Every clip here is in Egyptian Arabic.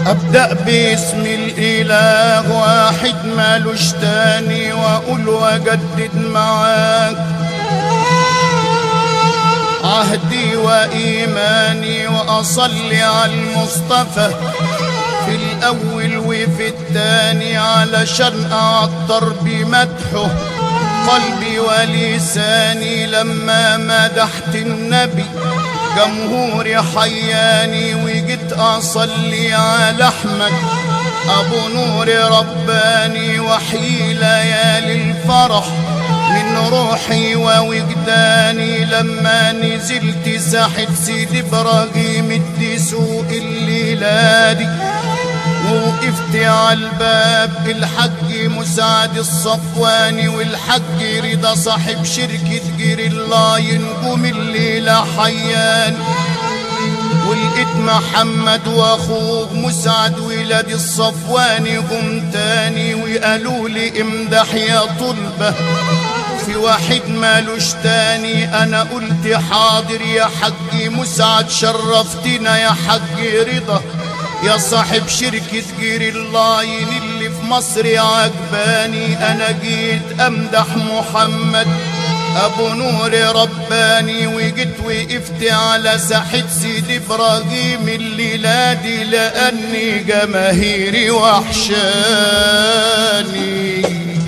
أبدأ باسم الإله واحد مالوش تاني وأقول وأجدد معاك عهدي وإيماني وأصلي على المصطفى في الأول وفي الثاني علشان أعطر بمدحه قلبي ولساني لما مدحت النبي جمهوري حياني وجيت أصلي على أحمد أبو نور رباني وحي ليالي الفرح من روحي ووجداني لما نزلت ساحة سيدي إبراهيم الدسوق الليلة دي ووقفت على الباب الحج مساعد الصفواني والحج رضا صاحب شركة جير الله ينجم الليلة حيان ولقيت محمد واخوه مسعد ولاد الصفواني قم تاني وقالوا لي امدح يا طلبة في واحد مالوش تاني انا قلت حاضر يا حج مسعد شرفتنا يا حج رضا يا صاحب شركة جير اللاين اللي في مصر عجباني انا جيت امدح محمد ابو نور رباني وجيت وقفت على ساحة سيدي ابراهيم الليلة دي لاني جماهيري وحشاني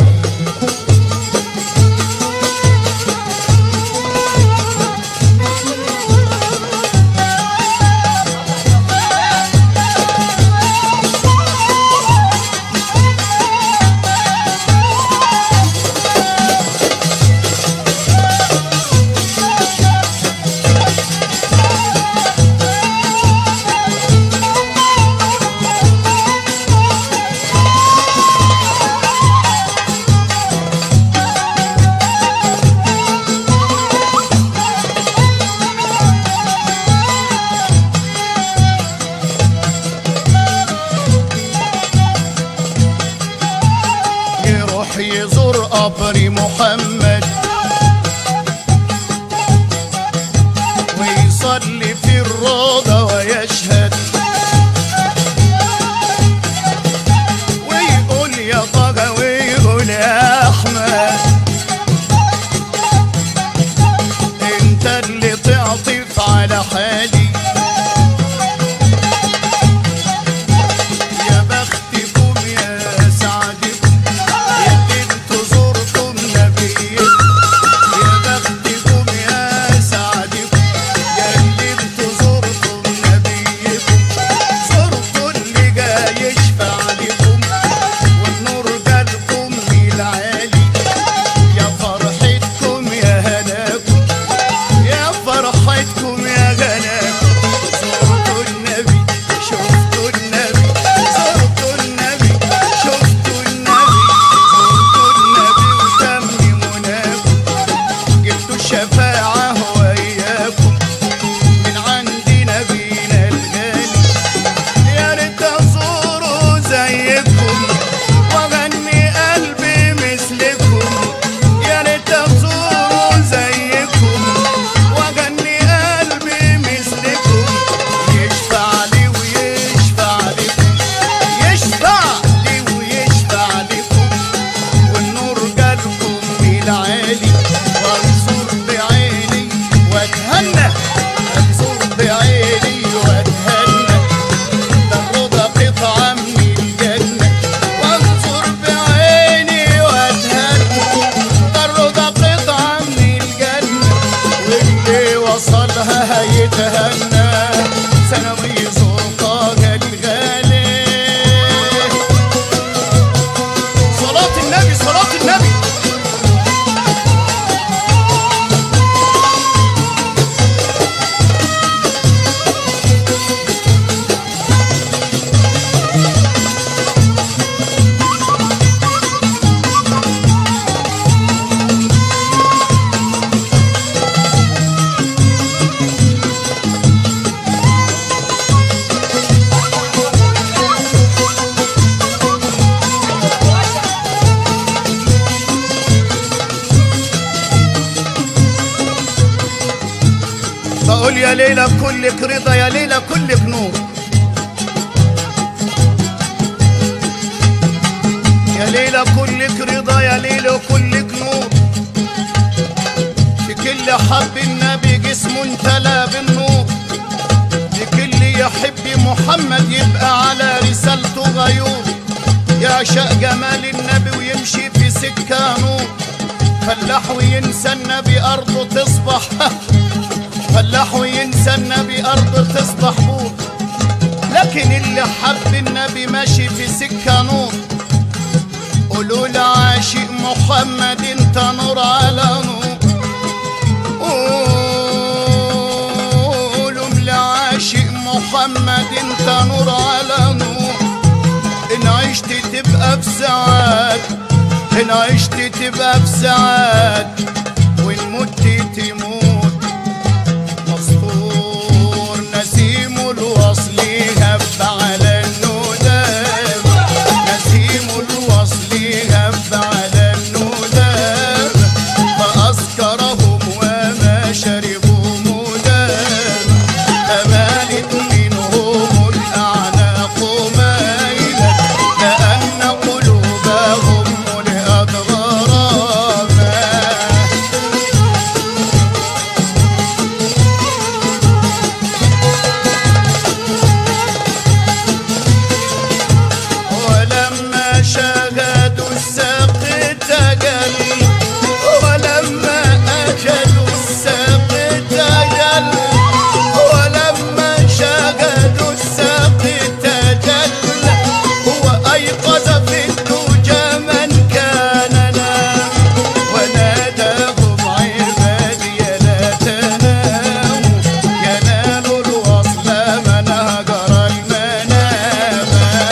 يروح يزور قبر محمد ويصلي في الروضة ويشهد ويقول يا طه ويقول يا أحمد انت اللي تعطف على حالي يا بختكم يا سعدكم يا اللي انتوا زرتم نبيكم يا بختكم يا سعدكم يا اللي انتوا زرتم نبيكم زرتوا اللي جاي يشفع لكم والنور جالكم من العالي يا فرحتكم يا هناكم يا فرحتكم يا غناكم زرتوا النبي شفتوا النبي زرتوا النبي شفتوا النبي زرتوا النبي وتم مناكم جبتوا الشفاعة وإياكم من عند نبينا الغالي يا ريت أزوروا زيكم وأغني قلبي مثلكم يا ريت أزوروا زيكم وأغني قلبي مثلكم يشفع لي ويشفع لكم يشفع لي ويشفع لكم والنور جالكم من العالي وانظر بعيني واتهنى انظر بعيني واتهنى ده الرضا قطعة من الجنة وانظر بعيني واتهنى ده الرضا قطعة من الجنة واللي وصلها هيتهنى ثانوي زرقاها الغالي صلاة النبي صلاة النبي بقول يا ليلى كلك رضا يا ليلى كلك نور كلك رضا يا ليل وكلك نور في كل حرب النبي جسمه امتلا بالنور لكل يحب محمد يبقى على رسالته غيور يعشق جمال النبي ويمشي في سكة نور فلاح وينسى النبي أرضه تصبح فلاح وينسى النبي أرضه تصبح بور لكن اللي حب النبي ماشي في سكة نور قولوا لعاشق محمد انت نور على نور قولوا لعاشق محمد انت نور على نور ان عشت تبقى في سعاد ان عشت تبقى في سعاد وان مت تموت مسطور نسيم الوصل هب على النداب نسيم الوصل هب على النداب فأسكرهم وما شربوا مدام أمالت منهم الأعناق ميلة كأن قلوبهم ملئت غراما ولما شاهدوا الساق تجل ولما أكلوا الساق تجل ولما شاهدوا الساق تجل هو أيقظ في الدجى من كان نام وناداهم عبادي لا تناموا ينال الوصل من هجر المنام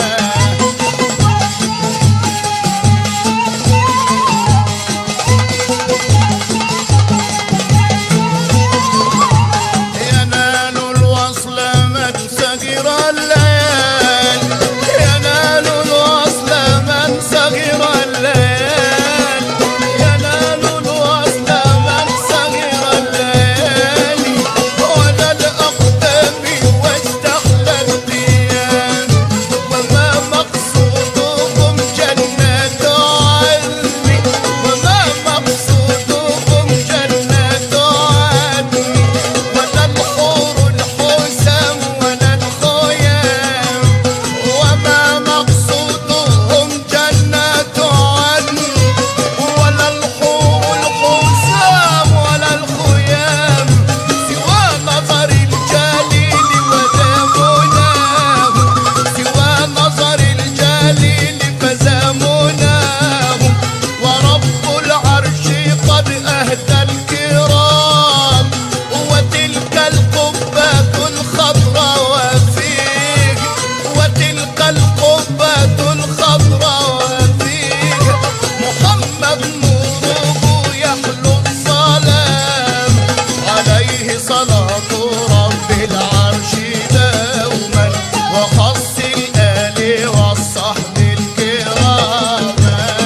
ينال الوصل من سهر الليل ينال الوصل من سهر الليل ينال الوصل من سهر الليل ولا الأقدام واستحلى القيام وما مقصودهم جنة عدن وما مقصودهم جنة عدن ولا الحور الحسام ولا الخيام وما مقصودهم جنة عدن ولا الحور الحسام ولا الخيام سوى نظر الجليل وزامناه سوى نظر الجليل فزامناه ورب العرش قد أهدى الكرام وتلك القبة الخضراء وفيه وتلك القبة الخضراء وفيه محمد نوره يحلو الظلام عليه صلاة رب العرش دوما وخص الآل والصحب الكرام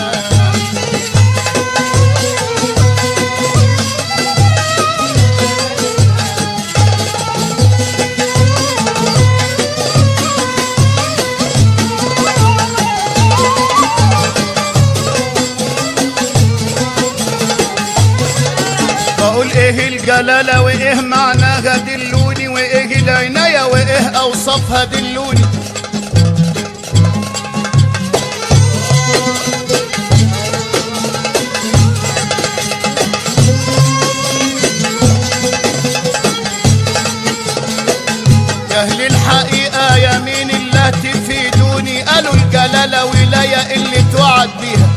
بقول ايه الجلالة وايه معناها دلوني وايه العناية وايه اوصافها دلوني يا اهل الحقيقة يمين الله تفيدوني قالوا الجلالة ولاية اللي توعد بيها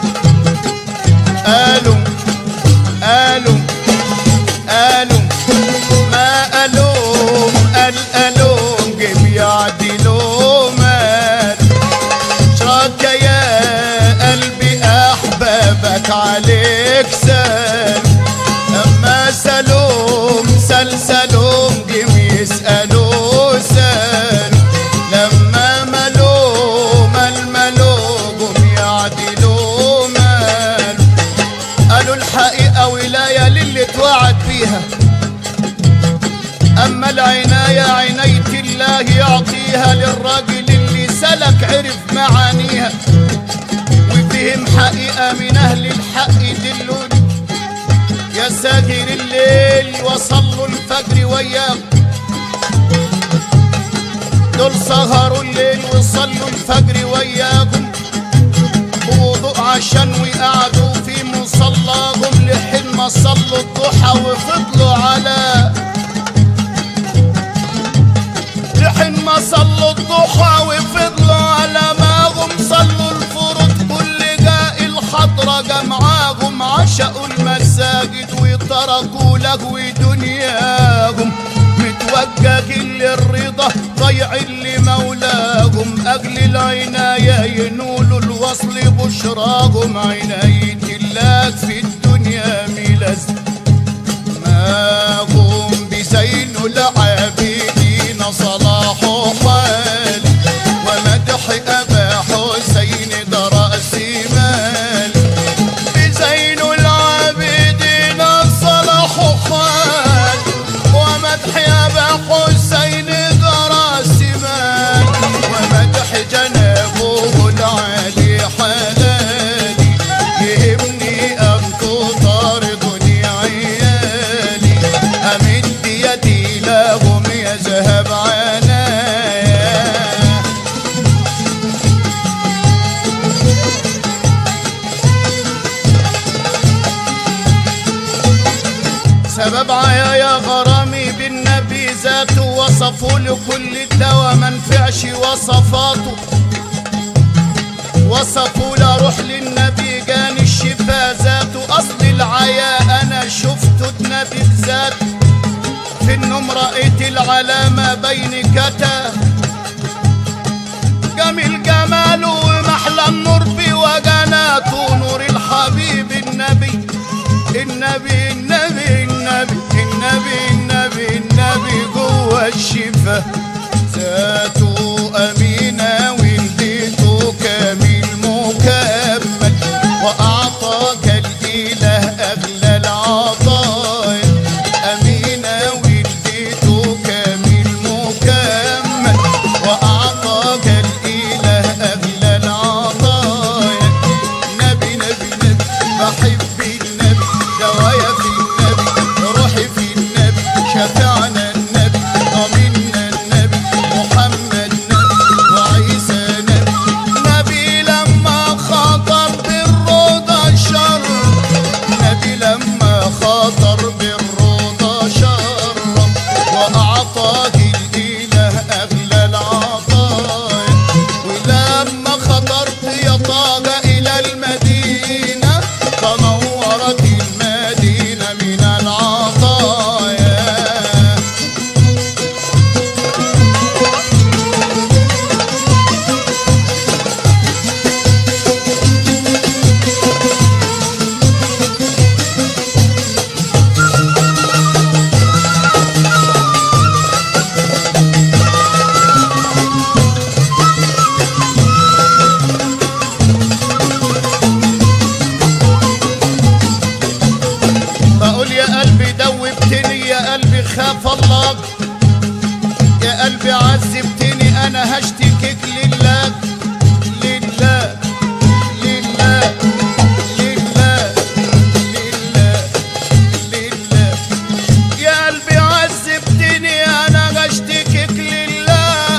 قالوا قالوا قالوا ما قالوا قال قالوا جيب يعدلوا مال شراك يا قلبي احبابك عليك سال اما سلوم سلسلوم جيب يسألوا سال لما ملوم الملوم يعدلوا مال قالوا الحقيقة ولاية للي توعد بيها أما العناية عناية الله يعطيها للراجل اللي سلك عرف معانيها وفهم حقيقة من أهل الحق دلوني يا ساهر الليل وصلوا الفجر وياك دول سهروا الليل وصلوا الفجر وياكم بوضوء عشان وقعدوا في مصلاهم لحين ما صلوا الضحى وفضلوا على لحين ما صلوا الضحى وفضلوا على ماهم صلوا الفروض كل جاء الحضرة جمعاهم عشقوا المساجد وتركوا لهو دنياهم متوجه للرضا ضيع لمولاهم أجل العناية ينولوا الوصل بشراهم عناية الله في الدنيا ملز ما هم بزين العابدين صلاح حال ومدح أبا حسين ده رأس مال بزين العابدين صلاح حال ومدح أبا حسين ده رأس مال ومدح جنابه العالي حلالي يهمني أن تطاردني عيالي أمد يدي لهم يذهب عنايا سبب عيايا غرامي بالنبي ذاته وصفوا لكل الدواء منفعش وصفاته وصفوا لروح للنبي جاني الشفا ذاته اصل العيا انا شفته النبي بذاته في النوم رأيت العلامة بين كتا جميل جماله ومحلى النور بوجناته نور الحبيب النبي النبي النبي النبي النبي النبي النبي جوه الشفا ذاته أمينة ولدته كامل مكمل وأعطاك الإله أغلى العطايا أمينة ولدته كامل مكمل وأعطاك الإله أغلى العطايا نبي نبي نبي بحب النبي دوايا في النبي روحي في النبي شفعنا النبي ضمنا النبي محمد نبي وعيسى نبي نبي لما خاطر بالرضا شر نبي لما خاطر بالرضا شر وأعطاه الإله أغلى العطايا ولما خطرت يا طه إلى المدينة تنورت المدينة من العطايا بقول يا قلبي دوبتني يا قلبي خاف الله يا قلبي عذبتني انا هشتكيك لله لله لله لله لله لله يا قلبي عذبتني انا هشتكيك لله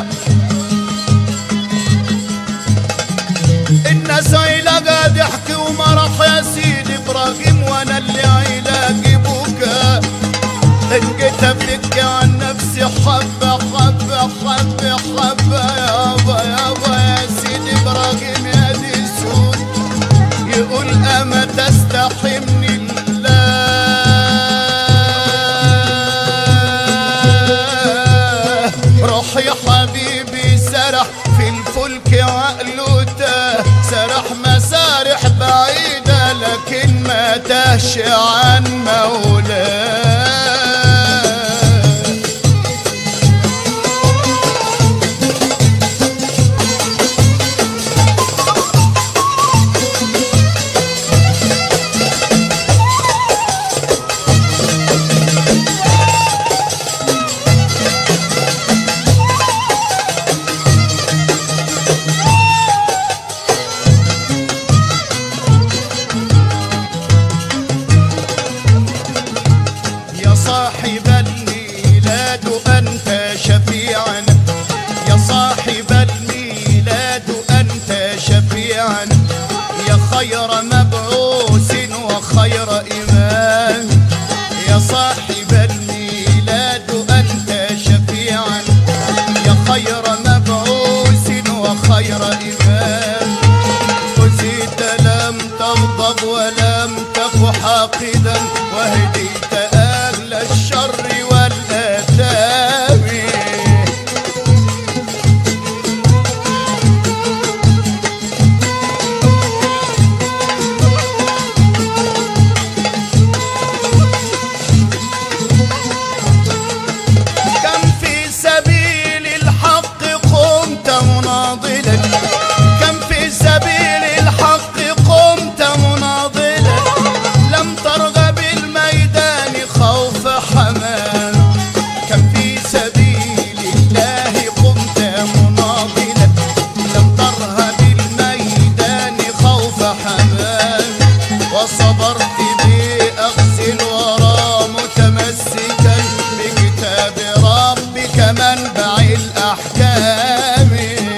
الناس عيلة ضحك ومرح يا سيدي ابراهيم وانا اللي علاجي بكا ان جيت ابكي عن نفسي حبة حبة حبة حبة يابا يابا يا سيدي ابراهيم يا دي السود يقول اما تستحمني الله روح يا حبيبي سرح في الفلك وعقله تاه سرح مسارح بعيدة لكن ما تهش عن مولاه خير إمام وزيت لم تغضب ولم تك حاقدا وهديت أهل الشر والآثام كم في سبيل الحق قمت مناضلا كم في سبيل الحق قمت مناضلا لم ترغب الميدان خوف حمام كم في سبيل الله قمت مناضلا لم ترهب الميدان خوف حمام وصبرت بأخذ الورى متمسكا بكتاب ربك منبع الأحكام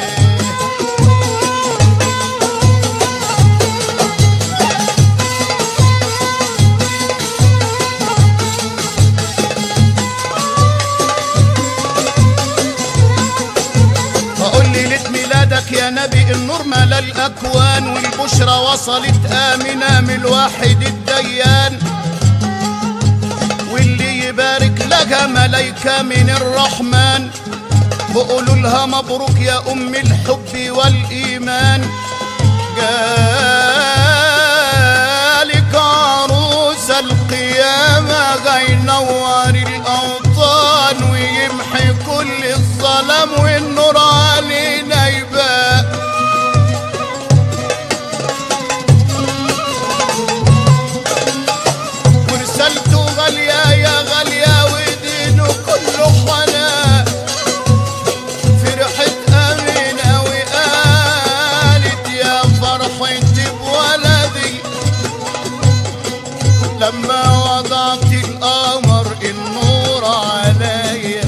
فقول لي ليت ميلادك يا نبي النور ملا الأكوان والبشرى وصلت آمنة من الواحد الديان واللي يبارك لها ملايكة من الرحمن وقولوا لها مبروك يا أم الحب والإيمان جالك عروس القيامة غينور الأوطان ويمحي كل الظلام والنور علينا يبان ورسالته غالية يا غالية ودينه كله حنان فرحت أمينة وقالت يا فرحتي بولدي لما وضعت القمر النور عليا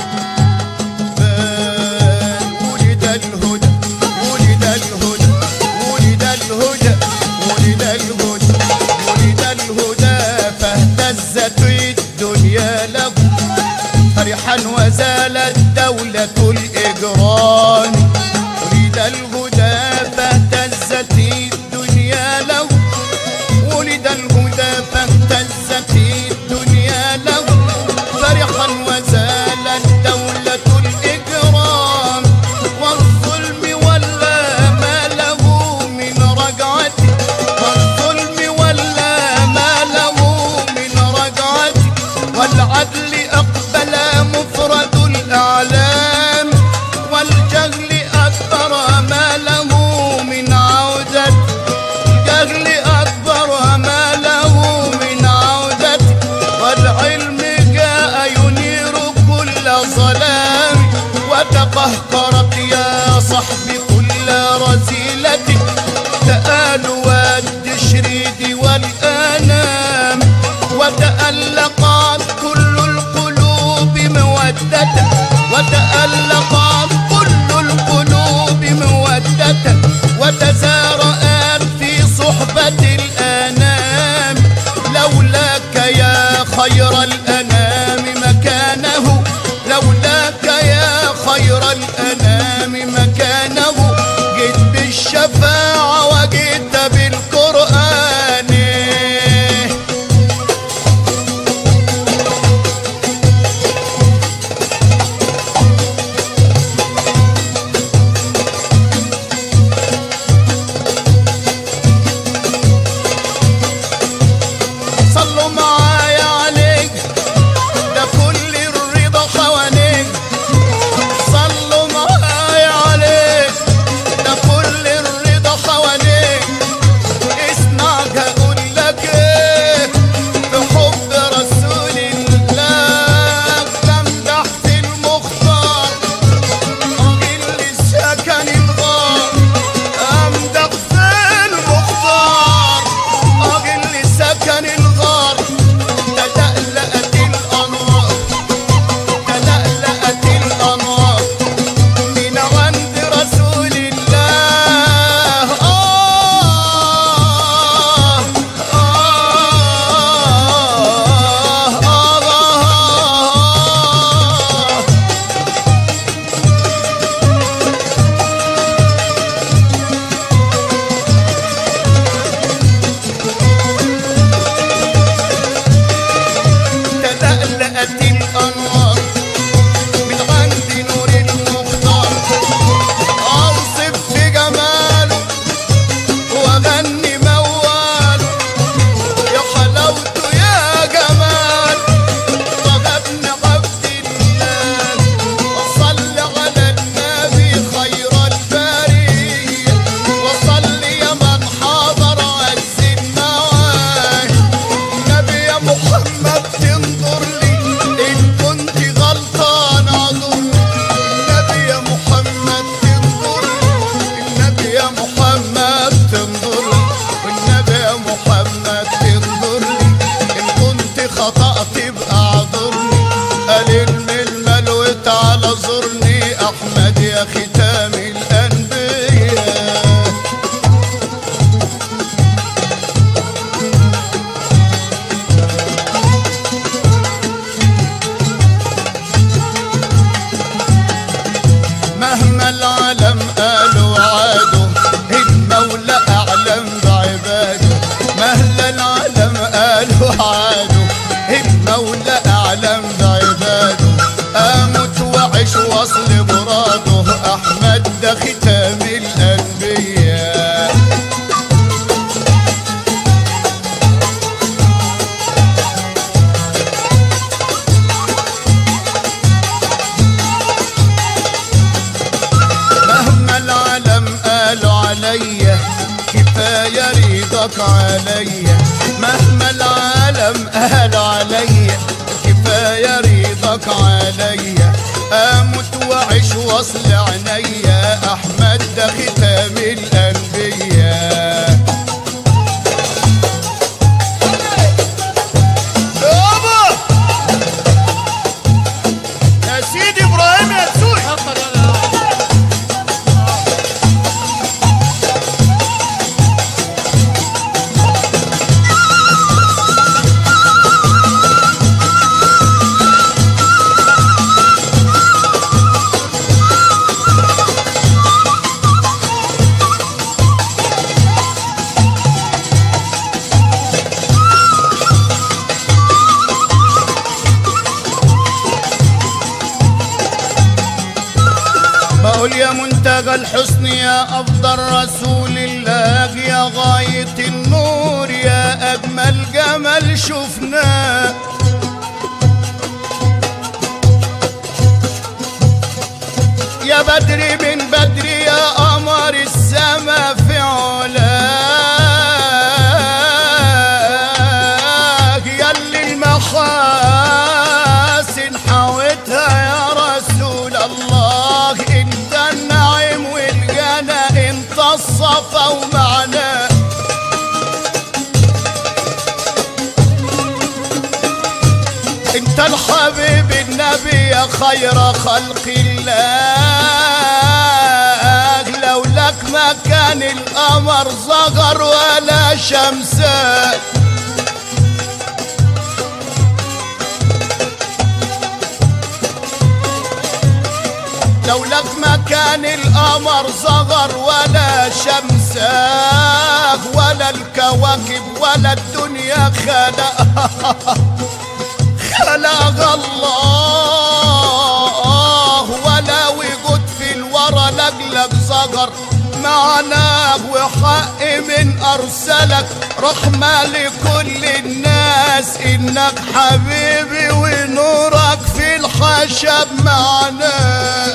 بان ولد الهدى ولد الهدى ولد الهدى ولد الهدى ولد الهدى فاهتزت الدنيا له فرحا وزالت دولة الإجرام ولد الهدى فاهتزت الدنيا له ولد الهدى فاهتزت الدنيا له فرحا وزالت دولة الإجرام والظلم ولا ما له من رجعة والظلم ولا ما له من رجعة والعدل أقبل مفرد الأعلام والجهل أكبر ما له من عودة الجهل أكبر ما له من عودة والعلم جاء ينير كل ظلام وتقهقرت يا صحبي كل رزيلة تآل والتشريد والآنام وتألقت كل القلوب مودة وتألقت كل القلوب مودة وتزارأت في صحبة الأنام لولاك يا خير الأنام مكانه لولاك يا خير الأنام مكانه جئت بالشفاعة الأنبياء مهما العالم قالوا عليا كفاية رضاك عليا مهما العالم قالوا عليا كفاية رضاك عليا اموت واعيش واصل عينيا احمد ده ختام الانبياء يابا يا سيدي ابراهيم يا سوي بقول يا منتجى الحسن يا افضل رسول الله يا غاية النور يا اجمل جمال شفناه يا بدر من بدر يا قمر السما في علاك ياللي المحاسن حاوتها يا رسول الله انت النعيم والجنى انت الصفا ومعناه انت الحبيب النبي يا خير خلق الله لولاك ما كان القمر صغر ولا شمسان لولاك ما كان القمر صغر ولا شمساه ولا الكواكب ولا الدنيا خلقها خلق الله ولا وجود في الورى لجلك صغر معناه وحق من ارسلك رحمة لكل الناس انك حبيبي ونورك في الخشب معناه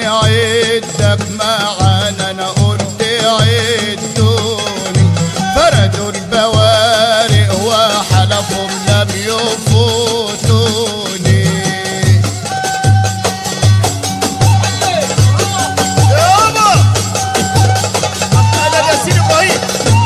نعدك معانا انا قلت عدوني فردوا البوارق وحلفهم لم يفوتوني يابا انا ياسين ابراهيم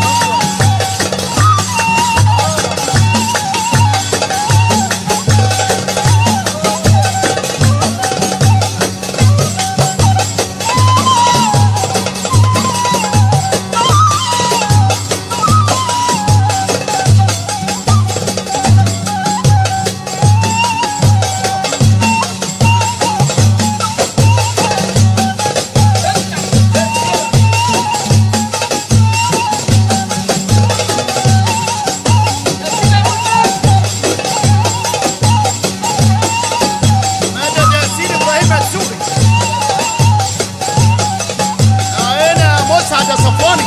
مدد ياسين ابراهيم السوقي عيني يا مسعد يا صفواني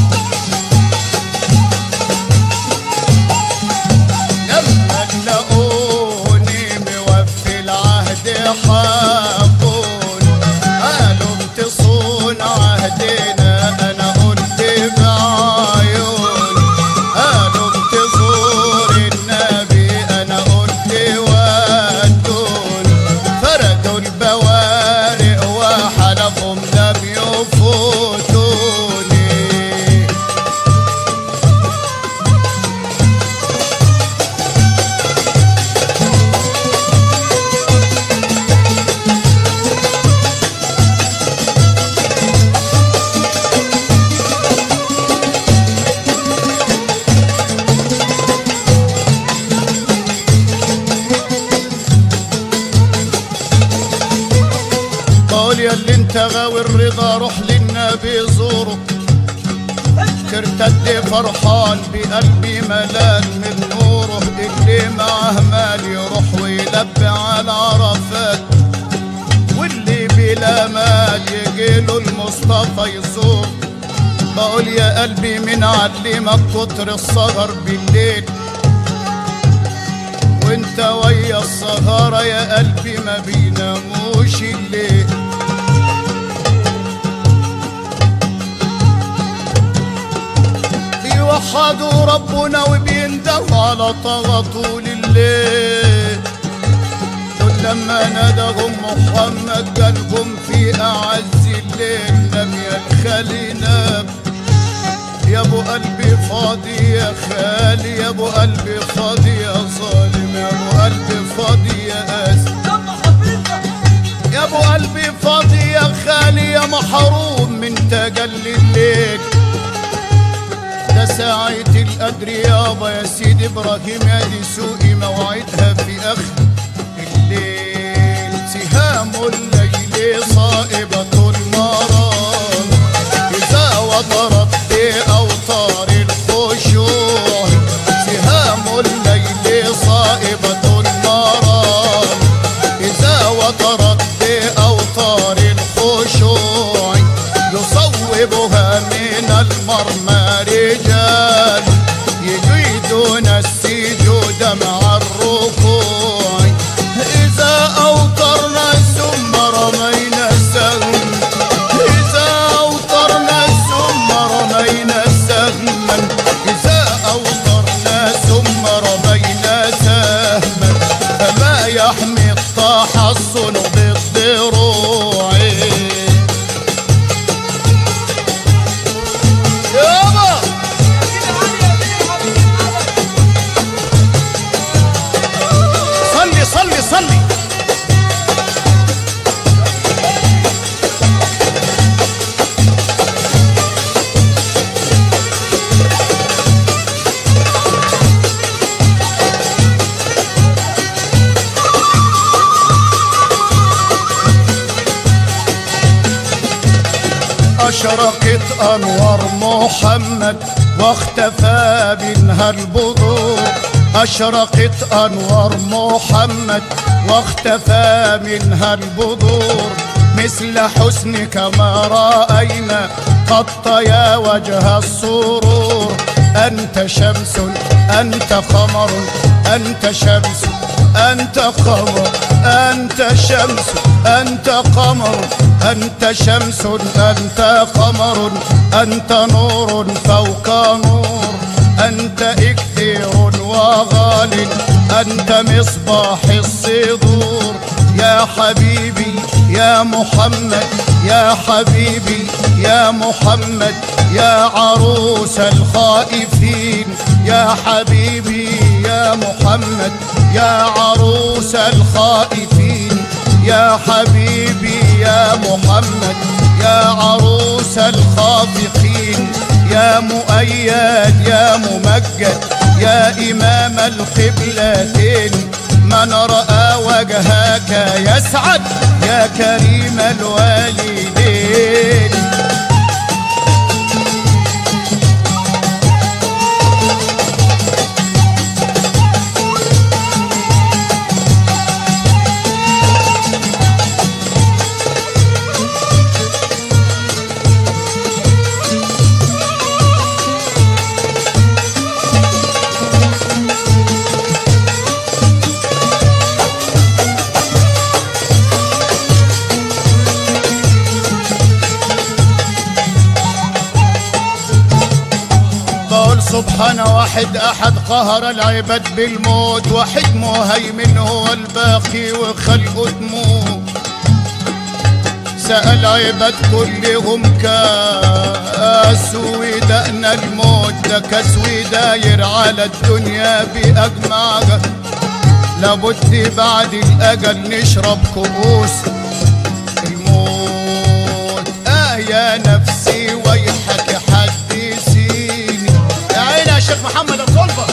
لما لقوني موفي العهد حبوني قالوا تصون عهدنا انا قلت بعيوني قالوا تزور النبي انا قلت ودوني فردوا البوارق وحلفهم لم يفوتوني قول يا اللي انت غاوي الرضا روح للنبي زوره ترتد فرحان بقلبي ملان من نوره اللي معاه مال يروح ويلبي على عرفات واللي بلا مال يجيله المصطفى يزور بقول يا قلبي من علمك كتر السهر بالليل وانت ويا السهرة يا قلبي ما بيناموش الليل بيوحدوا ربنا وبيندهوا على طغى طول الليل دول لما نادهم محمد قلبهم في أعز الليل لم يخلي نام يا ابو قلبي فاضي يا خالي يا ابو قلبي فاضي يا ظالم يا ابو قلبي فاضي يا قاسي يا ابو قلبي فاضي يا خالي يا محروم من تجلي الليل ده ساعة القدر يابا يا سيدي ابراهيم يا دي سوقي موعدها في اخر الليل سهام الليل صائبة المرام إذا وطرت بأوتار الخشوع سهام الليل صائبة المرام إذا وطرت بأوتار الخشوع يصوبها من المرمى رجال يجيدون السجود مع الركوع إذا أوترنا ثم رمينا السهم إذا أوترنا ثم رمينا سهما إذا أوترنا ثم رمينا سهما فما يحمي التحصن بالضروع يابا صلي صلي صلي أشرقت أنوار محمد واختفى منها البذور أشرقت أنوار محمد واختفى منها البذور مثل حسنك ما رأينا قط يا وجه السرور أنت شمس أنت قمر أنت شمس أنت قمر أنت شمس أنت قمر أنت شمس أنت قمر أنت نور فوق نور أنت إكثير وغال أنت مصباح الصدور يا حبيبي يا محمد يا حبيبي يا محمد يا عروس الخائفين يا حبيبي يا محمد يا عروس الخائفين يا حبيبي يا محمد يا عروس الخافقين يا مؤيد يا ممجد يا إمام القبلتين من رأى وجهك يسعد يا كريم الوالدين بقول سبحان واحد احد قهر العباد بالموت واحد مهيمن هو الباقي وخلقه تموت سأل عباد كلهم كاس ودقنا الموت ده كاس وداير على الدنيا بأجمع لابد بعد الأجل نشرب كؤوس الموت آه يا نفسي ويحك حدثيني يا عيني يا شيخ محمد الطلبة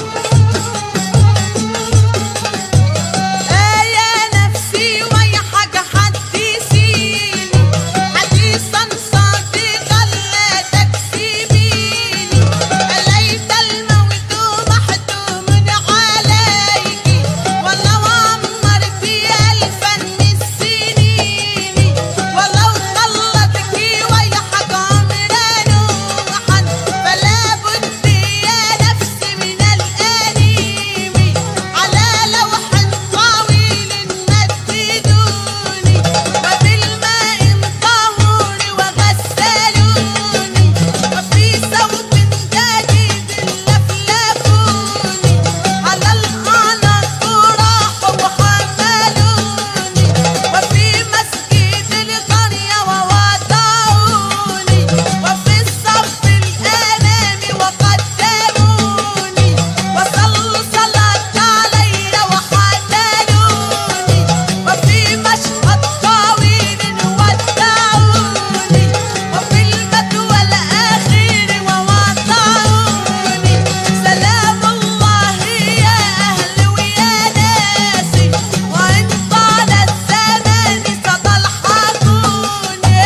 آه يا نفسي ويحك حدثيني حديثا صادقا لا تكسبيني أليت الموت محتوم عليك ولو عمرت ألفا من السنين ولو خلتك ويحك عمرا نوحا فلا بد يا نفسي من الأنيم على لوح طويل مددوني وبالماء طهور وغسلوني وفي صوت جديد لفلفوني على الحنك راحوا وحملوني وفي مسجد القرية ووضعوني وفي الصف الأمامي وقدموني وصلوا صلاة علي وحملوني وفي مشهد طويل ودعوني وفي البدو الأخير ووضعوني سلام الله يا أهل ويا ناسي وإن طال الزمان ستلحقوني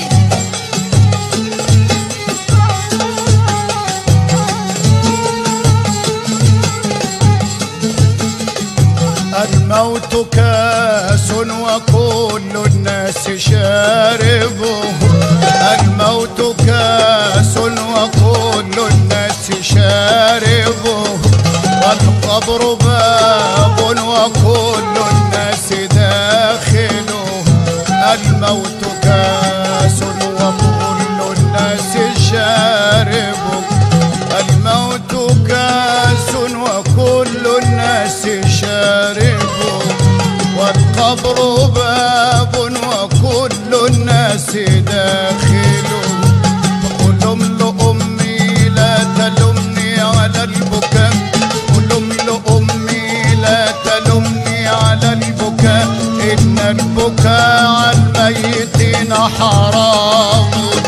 الموت كاس وكل الناس شاربه الموت كاس وكل الناس شاربه والقبر باب وكل الناس داخله الموت كاس وكل الناس شاربه الموت كاس وكل الناس شاربه والقبر باب وكل الناس داخله قل لأمي لا تلمني على البكاء قل لأمي لا تلمني على البكاء إن البكاء على الميتين حرام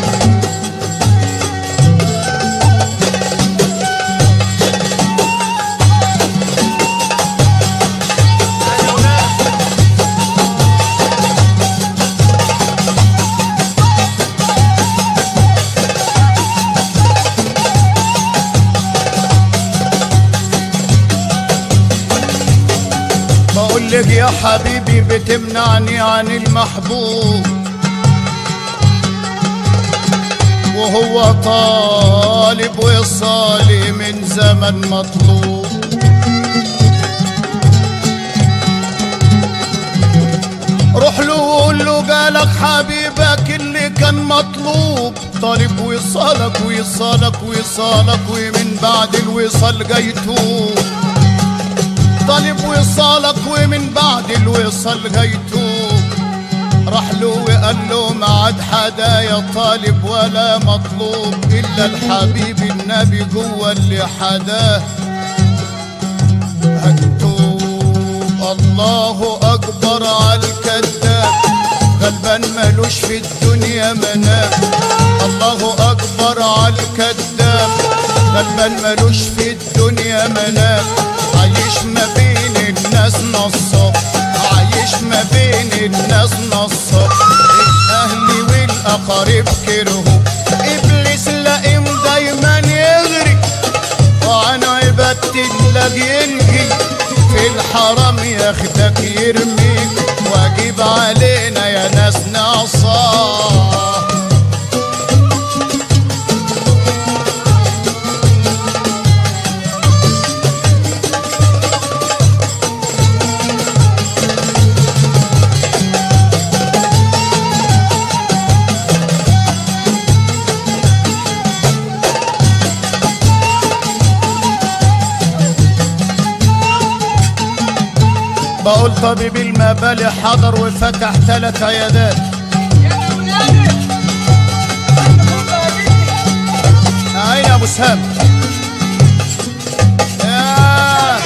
بقول لك يا حبيبي بتمنعني عن المحبوب وهو طالب وصالي من زمن مطلوب روح له وقول له جالك حبيبك اللي كان مطلوب طالب وصالك وصالك وصالك ومن بعد الوصال جاي توب طالب وصالك ومن بعد الوصال جاي توب راح له وقال له ما عاد حدا يا طالب ولا مطلوب الا الحبيب النبي جوه اللي حداه هتوب الله اكبر على الكذاب غلبان ملوش في الدنيا منام الله اكبر على الكذاب غلبان ملوش في الدنيا منام عايش ما بين الناس نصاب عايش ما بين الناس نصاب الاهل والاقارب كرهوا ابليس لئيم دايما يغري وعن عبادة الله ينهي في الحرام ياخدك يرميك واجب علينا يا ناس نعصاه بقول طبيب المبالي حضر وفتح ثلاث عيادات عين يا ابو سهام ياه.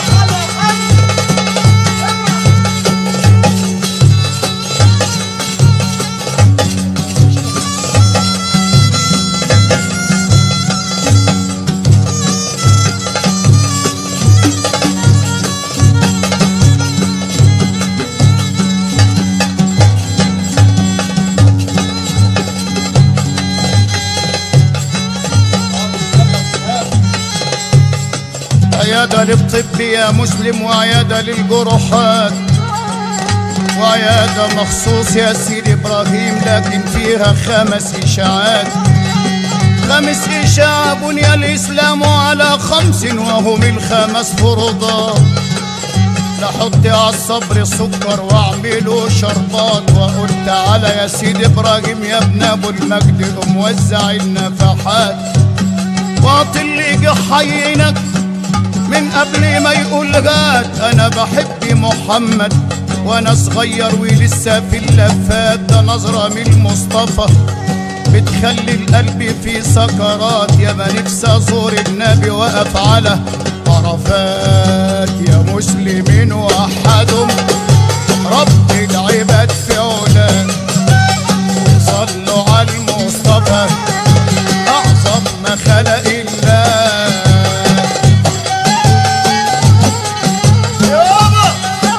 عيادة للطب يا مسلم وعيادة للجروحات وعيادة مخصوص يا سيدي إبراهيم لكن فيها خمس إشاعات خمس إشاعة بني الإسلام على خمس وهم الخمس فرضات لحط على الصبر سكر واعمله شربات واقول تعالى يا سيدي ابراهيم يا ابن ابو المجد موزع النفحات واطل اللي حينك من قبل ما يقول هات انا بحب محمد وانا صغير ولسه في اللفات ده نظرة من المصطفى بتخلي القلب في سكرات يا ما نفسي ازور النبي واقف على عرفات يا مسلمين وحدهم رب العباد في علاه صلوا على المصطفى اعظم ما خلق الله يابا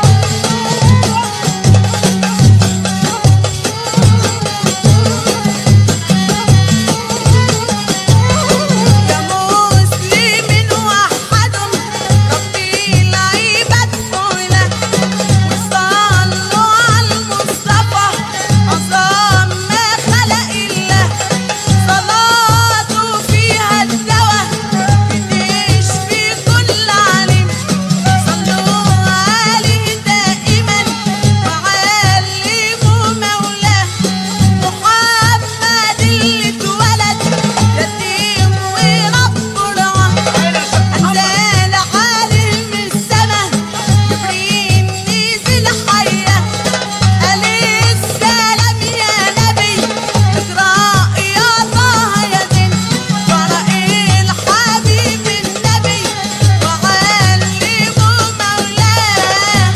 يا مسلمين وحدهم ربي العباد فعلا وصلوا على المصطفى عظام ما خلق الله صلاته فيها الدواء بتشفي كل عليم صلوا عليه دائما وعلموا مولاه محمد اللي اتولد يتيم ورب رعاه أنزل عليه من السما جبريل نزل حياه قال السلام يا نبي اقرأ يا طه يا زين قرأ الحبيب النبي وعلمه مولاه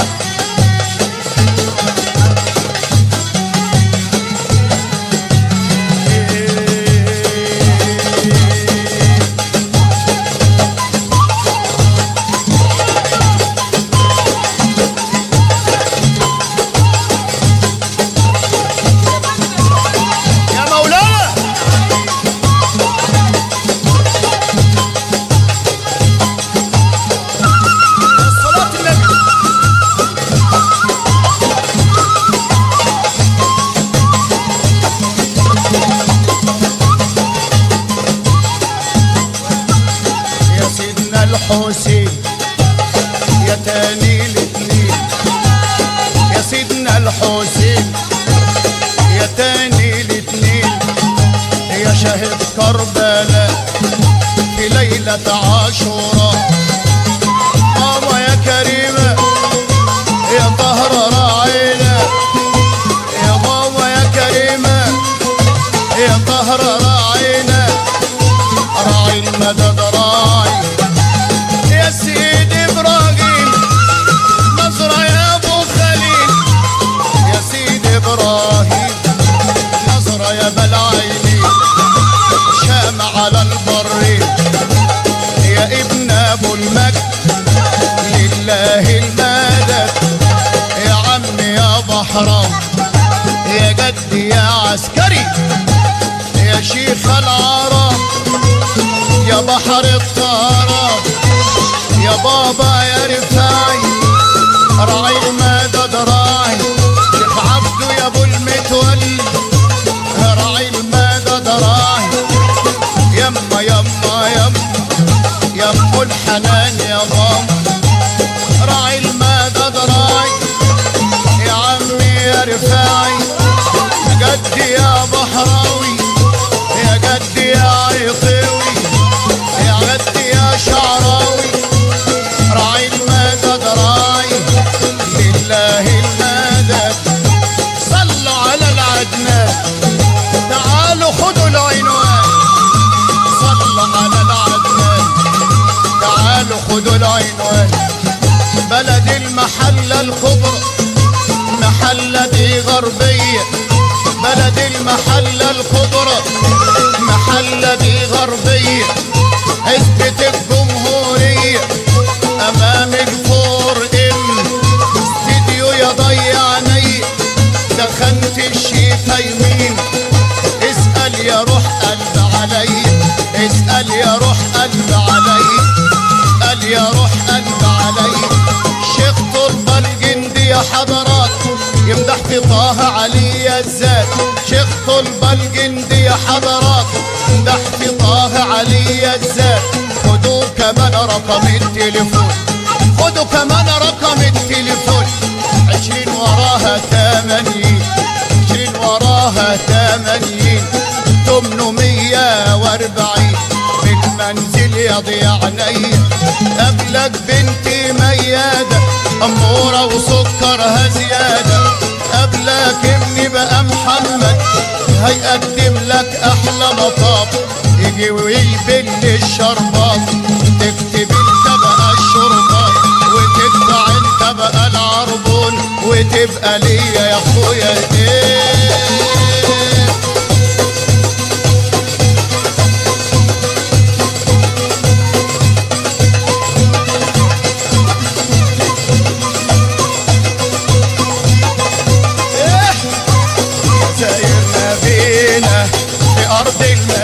يا مولانا صلاة النبي يا سيدنا الحسين يا تاني الاثنين يا سيدنا الحسين يا تاني الاتنين يا شاهد كربلاء في ليلة عاشوراء ماما يا كريمة يا طهر راعينا يا ماما يا كريمة يا طهر راعينا راعي المدد راعي يا سيدي ابراهيم نظرة يا ابو خليل يا سيدي ابراهيم نظرة يا بلعيني شام على البر يا ابن ابو المجد لله المدد يا عم يا بحرام يا جدي يا عسكري يا شيخ العرب يا بحر الطهارة يا بابا يا رفاعي راعي المدد راعي شيخ عبده يا ابو المتولي راعي المدد راعي يما يما يما يما الحنان يا ماما راعي المدد راعي يا عمي يا رفاعي جدي يا بحراوي يا جدي يا عيطيوي يا جدي يا شعراوي راعي المدد راعي لله المدد صلوا على العدنان تعالوا خدوا العنوان صلوا على العدنان تعالوا خدوا العنوان بلد المحلة الكبرى محلة دي غربية بلد المحلة الكبرى محلة دي غربية عزبة الجمهورية أمام الفور إم استديو يا ضيعني دخلت الشيفة يمين اسأل يا روح قلب علي اسأل يا روح قلب علي اسأل يا روح قلب علي شيخ طلبة الجندي يا حضرات يمدح في طه علي الزاد شيخ طلبة الجندي يا حضرات يمدح في طه علي الزاد خدوا كمان رقم التليفون خدوا كمان رقم التليفون عشرين وراها تمانين عشرين وراها تمانين تمنمية واربعين من منزل يا ضيعني قبلك بنتي ميادة أمورة وسكرها زيادة قبلك ابني بقى محمد هيقدم لك أحلى مطاب يجي ويبل الشربات تكتب انت بقى الشرطات وتدفع انت بقى العربون وتبقى ليا يا اخويا ايه إيه؟ سايرنا بينا في أرض المحيط